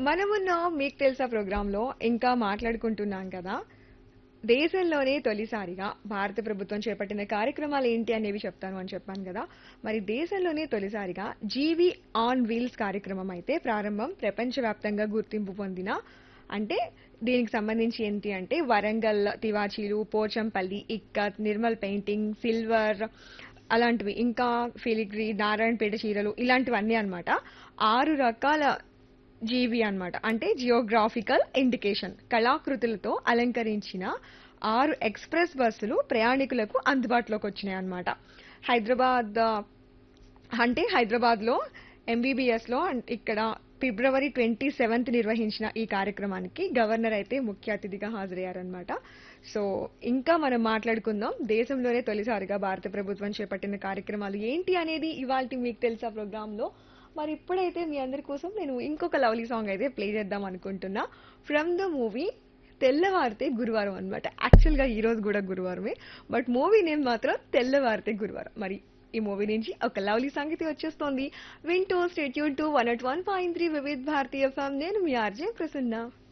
మనమున్న మీకు తెలుసా ప్రోగ్రాంలో ఇంకా మాట్లాడుకుంటున్నాం కదా దేశంలోనే తొలిసారిగా భారత ప్రభుత్వం చేపట్టిన కార్యక్రమాలు ఏంటి అనేవి చెప్తాను అని చెప్పాను కదా మరి దేశంలోనే తొలిసారిగా జీవి ఆన్ వీల్స్ కార్యక్రమం అయితే ప్రారంభం ప్రపంచవ్యాప్తంగా గుర్తింపు పొందిన అంటే దీనికి సంబంధించి ఏంటి అంటే వరంగల్ తివాచీలు పోచంపల్లి ఇక్కత్ నిర్మల్ పెయింటింగ్ సిల్వర్ అలాంటివి ఇంకా ఫిలిగ్రీ నారాయణపేట చీరలు ఇలాంటివన్నీ అన్నమాట ఆరు రకాల జీవి అన్నమాట అంటే జియోగ్రాఫికల్ ఇండికేషన్ కళాకృతులతో అలంకరించిన ఆరు ఎక్స్ప్రెస్ బస్సులు ప్రయాణికులకు అందుబాటులోకి వచ్చినాయి అన్నమాట హైదరాబాద్ అంటే హైదరాబాద్లో ఎంబీబీఎస్లో ఇక్కడ ఫిబ్రవరి ట్వంటీ సెవెంత్ నిర్వహించిన ఈ కార్యక్రమానికి గవర్నర్ అయితే ముఖ్య అతిథిగా హాజరయ్యారనమాట సో ఇంకా మనం మాట్లాడుకుందాం దేశంలోనే తొలిసారిగా భారత ప్రభుత్వం చేపట్టిన కార్యక్రమాలు ఏంటి అనేది ఇవాళ మీకు తెలుసా ప్రోగ్రాంలో మరి ఇప్పుడైతే మీ అందరి కోసం నేను ఇంకొక లవ్లీ సాంగ్ అయితే ప్లే చేద్దాం అనుకుంటున్నా ఫ్రమ్ ద మూవీ తెల్లవారితే గురువారం అనమాట యాక్చువల్గా ఈ రోజు కూడా గురువారమే బట్ మూవీ నేమ్ మాత్రం తెల్లవారితే గురువారం మరి ఈ మూవీ నుంచి ఒక లవ్లీ సంగతి వచ్చేస్తోంది వింటూ stay tuned to one at one point three Vividh Bharatiya ఫామ్ నేను మీ ఆర్జే ప్రసన్న